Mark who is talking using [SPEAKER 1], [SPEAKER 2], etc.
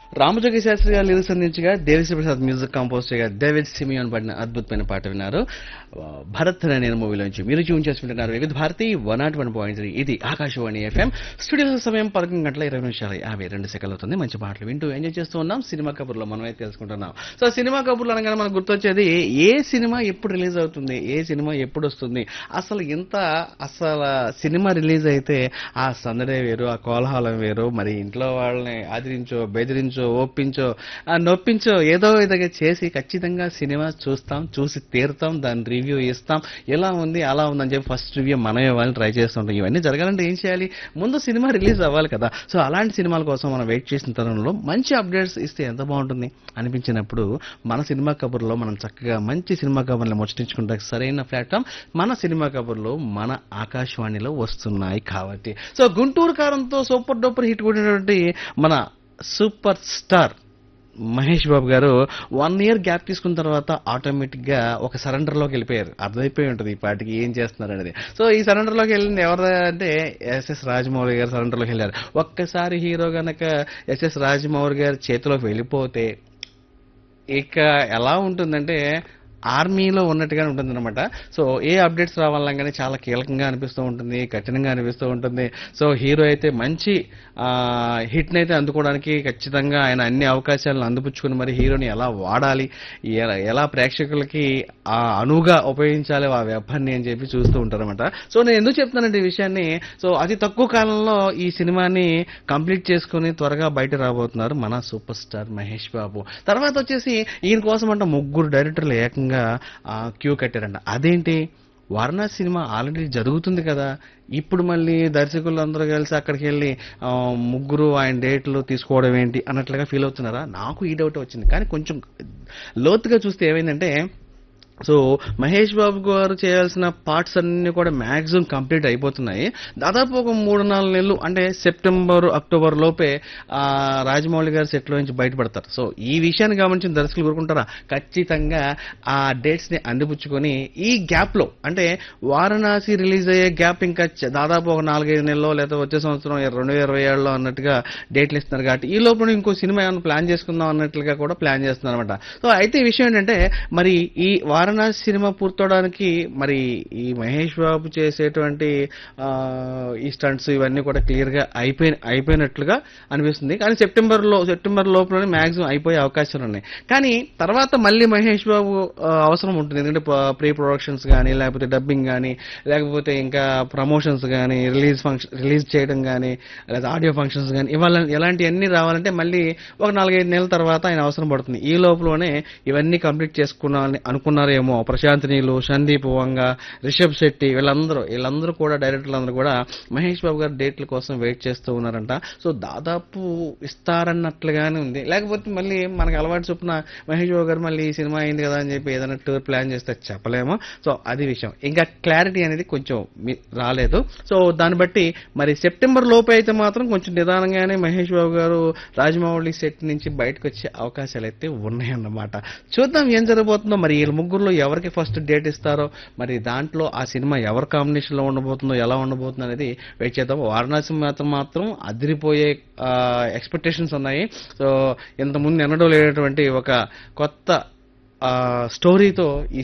[SPEAKER 1] రామజోగి శాస్త్రి గారు లిరిక్స్ అందించగా Devi Sri Prasad music compose చేయగా డేవిడ్ సిమియోన్ పడిన అద్భుతమైన పాట విన్నారు ఆ, భరత్ అనే నేను మూవీలోంచి మీరు ట్యూన్ చేసుకుంటున్నారు Vividh Bharati one nought one point three ఇది ఆకాశవాణి ఎఫ్ఎం స్టూడియో సమయం పదకొండు గంటల ఇరవై నిమిషాలు యాభై రెండు సెకండ్లు అవుతుంది మంచి పాటలు వింటూ ఎంజాయ్ చేస్తూ ఉన్నాం సినిమా కబుర్లో మనం అయితే తెలుసుకుంటున్నాం సో సినిమా కబుర్లు అనగానే మనకు గుర్తొచ్చేది ఏ సినిమా ఎప్పుడు రిలీజ్ అవుతుంది ఏ సినిమా ఎప్పుడు వస్తుంది అసలు ఇంత అసలు సినిమా రిలీజ్ అయితే ఆ సందడే వేరు ఆ కోలాహలం వేరు మరి ఇంట్లో వాళ్ళని ఆదరించో బెదిరించో ఒప్పించో ఆ నొప్పించో ఏదో విధంగా చేసి ఖచ్చితంగా సినిమా చూస్తాం చూసి తీరుతాం దాని రివ్యూ ఇస్తాం ఎలా ఉంది అలా ఉందని చెప్పి ఫస్ట్ రివ్యూ మనం ఇవ్వాలని ట్రై చేస్తుంటాం ఇవన్నీ జరగాలంటే ఏం చేయాలి ముందు సినిమా రిలీజ్ అవ్వాలి కదా సో అలాంటి సినిమాల కోసం మనం వెయిట్ చేసిన తరుణంలో మంచి అప్డేట్స్ ఇస్తే ఎంత బాగుంటుంది అనిపించినప్పుడు మన సినిమా కబుర్లో మనం చక్కగా మంచి సినిమా కబుర్లు ముచ్చటించుకుంటే సరైన ప్లాట్ఫామ్ మన సినిమా కబుర్లు మన ఆకాశవాణిలో వస్తున్నాయి కాబట్టి సో గుంటూరు కారంతో సూపర్ డూపర్ హిట్ కొట్టినటువంటి మన సూపర్ స్టార్ మహేష్ బాబు గారు వన్ ఇయర్ గ్యాప్ తీసుకున్న తర్వాత ఆటోమేటిక్ గా ఒక సరెండర్ లోకి వెళ్ళిపోయారు అర్థమైపోయి ఉంటుంది ఈ పాటికి ఏం చేస్తున్నారు అనేది సో ఈ సరెండర్ లోకి వెళ్ళింది ఎవరు అంటే ఎస్ఎస్ రాజమౌళి గారు సరెండర్ లోకి వెళ్ళారు ఒక్కసారి హీరో గనక ఎస్ఎస్ రాజమౌళి గారి చేతిలోకి వెళ్ళిపోతే ఇక ఎలా ఉంటుందంటే ఆర్మీలో ఉన్నట్టుగానే ఉంటుంది అనమాట సో ఏ అప్డేట్స్ రావాలంగానే చాలా కీలకంగా అనిపిస్తూ ఉంటుంది కఠినంగా అనిపిస్తూ ఉంటుంది సో హీరో అయితే మంచి హిట్ని అయితే అందుకోవడానికి ఖచ్చితంగా ఆయన అన్ని అవకాశాలను అందిపుచ్చుకుని మరి హీరోని ఎలా వాడాలి ఎలా- ఎలా ప్రేక్షకులకి ఆ అనువుగా ఉపయోగించాలి ఆ వెపన్ని అని చెప్పి చూస్తూ ఉంటారన్నమాట సో నేను ఎందుకు చెప్తున్నానంటే ఈ విషయాన్ని సో అతి తక్కువ కాలంలో ఈ సినిమాని కంప్లీట్ చేసుకుని త్వరగా బయట రాబోతున్నారు మన సూపర్ స్టార్ మహేష్ బాబు తర్వాత వచ్చేసి ఈయన కోసం అంట ముగ్గురు డైరెక్టర్లు ఏకంగా ఆ, క్యూ కట్టారంట అదేంటి వారణాసి సినిమా ఆల్రెడీ జరుగుతుంది కదా ఇప్పుడు మళ్ళీ దర్శకులు అందరూ కలిసి అక్కడికి వెళ్ళి ఆ, ముగ్గురు ఆయన డేట్లు తీసుకోవడం ఏంటి అన్నట్లుగా ఫీల్ అవుతున్నారా నాకు ఈ డౌట్ వచ్చింది కానీ కొంచెం లోతుగా చూస్తే ఏమైందంటే సో మహేష్ బాబు గారు చేయాల్సిన పార్ట్స్ అన్ని కూడా మాక్సిమం కంప్లీట్ అయిపోతున్నాయి దాదాపు ఒక మూడు నాలుగు నెలలు అంటే సెప్టెంబర్ అక్టోబర్ లోపే ఆ, రాజమౌళి గారు సెట్లో నుంచి బయటపడతారు సో ఈ విషయాన్ని గమనించిన దర్శకులు కోరుకుంటారా ఖచ్చితంగా ఆ డేట్స్ ని అందిపుచ్చుకొని ఈ గ్యాప్ లో అంటే వారణాసి రిలీజ్ అయ్యే గ్యాప్ ఇంకా చ- దాదాపు ఒక నాలుగైదు నెలలో లేదా వచ్చే సంవత్సరం రెండు వేల ఇరవై ఏడులో అన్నట్టుగా డేట్లు ఇస్తున్నారు కాబట్టి ఈ లోపల ఇంకో సినిమా ఏమైనా ప్లాన్ చేసుకుందాం అన్నట్లుగా కూడా ప్లాన్ చేస్తున్నారు అనమాట సో అయితే ఈ విషయం ఏంటంటే మరి ఈ వారణాసి సినిమా పూర్తవడానికి మరి ఈ మహేష్ బాబు చేసేటువంటి ఆ, ఈ స్టంట్స్ ఇవన్నీ కూడా క్లియర్ గా అయిపోయి అయిపోయినట్లుగా అనిపిస్తుంది కానీ సెప్టెంబర్ లో సెప్టెంబర్ లోపలనే మాక్సిమం అయిపోయే అవకాశాలు ఉన్నాయి కానీ తర్వాత మళ్ళీ మహేష్ బాబు ఆ, అవసరం ఉంటుంది ఎందుకంటే ప్రీ ప్రొడక్షన్స్ కానీ లేకపోతే డబ్బింగ్ కానీ లేకపోతే ఇంకా ప్రమోషన్స్ కానీ రిలీజ్ ఫంక్షన్ రిలీజ్ చేయడం కానీ లేదా ఆడియో ఫంక్షన్స్ కానీ ఇవాళ ఇలాంటివన్నీ రావాలంటే మళ్ళీ ఒక నాలుగైదు నెలల తర్వాత ఆయన అవసరం పడుతుంది ఈ లోపలనే ఇవన్నీ కంప్లీట్ చేసుకున్నారని అనుకున్నారేమో ప్రశాంత్ నీలు సందీప్ వంగ రిషబ్ శెట్టి వీళ్ళందరూ వీళ్ళందరూ కూడా డైరెక్టర్లు అందరూ కూడా మహేష్ బాబు గారి డేట్ల కోసం వెయిట్ చేస్తూ ఉన్నారంట సో దాదాపు ఇస్తారన్నట్లుగానే ఉంది లేకపోతే మళ్ళీ మనకి అలవాటు చొప్పున మహేష్ బాబు గారు మళ్ళీ ఈ సినిమా అయింది కదా అని చెప్పి ఏదైనా టూర్ ప్లాన్ చేస్తే చెప్పలేము సో అది విషయం ఇంకా క్లారిటీ అనేది కొంచెం మీ- రాలేదు సో దాన్ని బట్టి మరి సెప్టెంబర్ లోపు అయితే మాత్రం కొంచెం నిదానంగానే మహేష్ బాబు గారు రాజమౌళి సెట్ నుంచి బయటకు వచ్చే అవకాశాలు అయితే ఉన్నాయన్నమాట చూద్దాం ఏం జరగబోతుందో మరి వీళ్ళ ముగ్గురులో ఎవరికి ఫస్ట్ డేట్ ఇస్తారో మరి దాంట్లో ఆ సినిమా ఎవరి కాంబినేషన్ లో ఉండబోతుందో ఎలా ఉండబోతుందో అనేది వెయిట్ చేద్దాం వారణాసి మాత్రం మాత్రం అదిరిపోయే ఎక్స్పెక్టేషన్స్ ఉన్నాయి సో ఇంతకుముందు ఎన్నడూ లేనటువంటి ఒక కొత్త స్టోరీతో ఈ